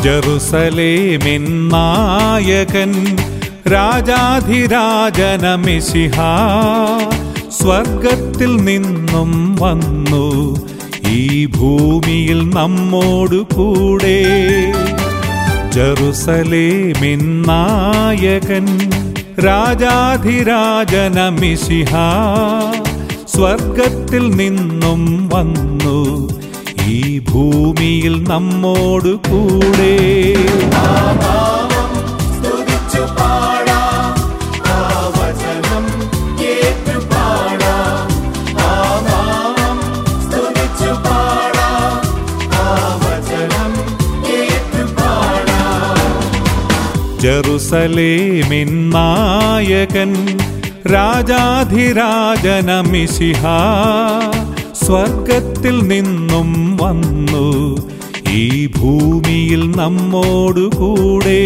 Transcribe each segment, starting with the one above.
ജറുസലേമിൻ നായകൻ രാജാധിരാജനമിശിഹ സ്വർഗത്തിൽ നിന്നും വന്നു ഈ ഭൂമിയിൽ നമ്മോടു കൂടെ ജറുസലേമിൻ നായകൻ രാജാധിരാജനമിശിഹ സ്വർഗത്തിൽ നിന്നും വന്നു ഈ ഭൂമിയിൽ നമ്മോടു കൂടെ സ്തുതിച്ചു പാടാം ആ വചനം കേട്ടു പാടാം ആ നാമം സ്തുതിച്ചു പാടാം ആ വചനം കേട്ടു പാടാം ജറുസലേമിൻ നായകൻ രാജാധിരാജനമിശിഹ സ്വർഗത്തിൽ നിന്നും വന്നു ഈ ഭൂമിയിൽ നമ്മോടു കൂടെ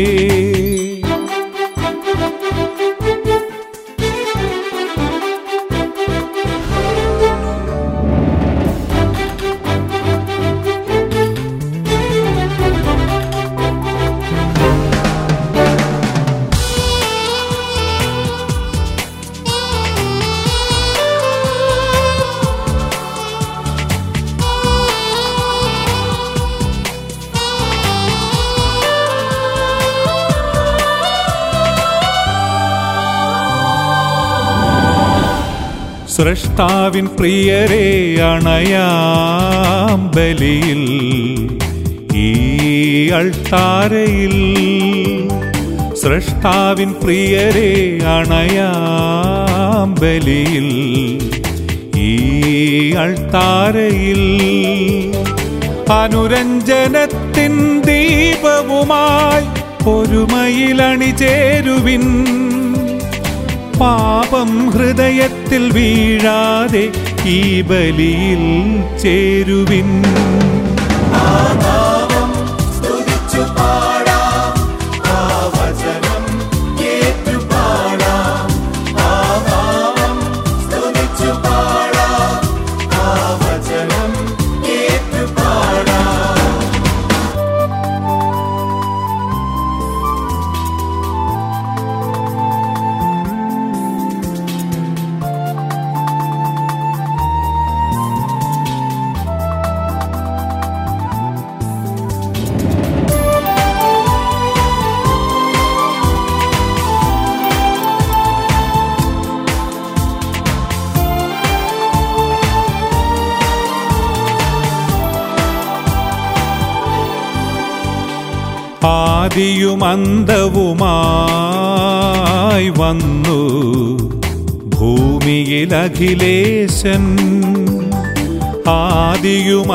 സൃഷ്ടാവിൻ പ്രിയരെ അണയാം ബലിയിൽ ഈ അൾത്താരയിൽ സൃഷ്ടാവിൻ പ്രിയരെ അണയാം ബലിയിൽ ഈ അൾത്താരയിൽ അനുരഞ്ജനത്തിൻ ദീപവുമായി ഒരുമയിലണിചേരുവിൻ പാപം ഹൃദയത്തിൽ വീഴാതെ ഈ ബലിയിൽ ചേരുവിൻ നാമം സ്തുതിച്ചു പാടാം ആ വചനം കേട്ടു പാടാം ആ നാമം സ്തുതിച്ചു പാടാം ആ വചനം കേട്ടു പാടാം ആദിയും അന്തവുമായി വന്നു ഭൂമിയിൽ അഖിലേശൻ ആദിയും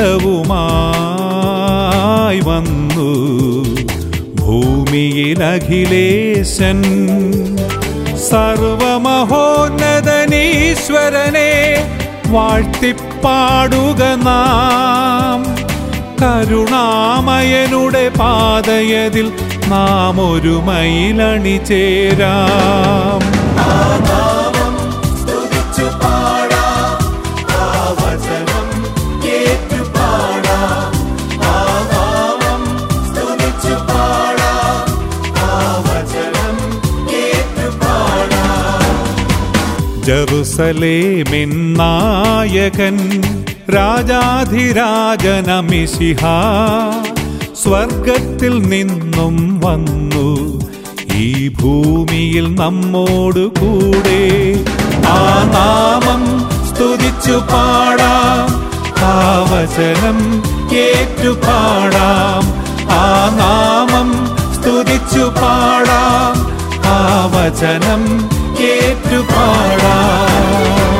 അന്തവുമായി വന്നു ഭൂമിയിൽ അഖിലേശൻ സർവമഹോന്നതനീശ്വരനെ വാഴ്ത്തിപ്പാടുക നാം കരുണാമയനുടെ പാതയതിൽ നാം ഒരു മയിലണി ചേരാം നാമം സ്തുതിച്ചു പാടാം ആ വചനം കേട്ടു പാടാം ആ നാമം സ്തുതിച്ചു പാടാം ആ വചനം കേട്ടു പാടാം ജറുസലേമിൻ നായകൻ രാജാധിരാജനമിശിഹ സ്വർഗത്തിൽ നിന്നും വന്നു ഈ ഭൂമിയിൽ നമ്മോടു കൂടെ ആ നാമം സ്തുതിച്ചു പാടാം ആ വചനം കേറ്റു പാടാം ആ നാമം സ്തുതിച്ചു പാടാം ആ വചനം കേറ്റു പാടാം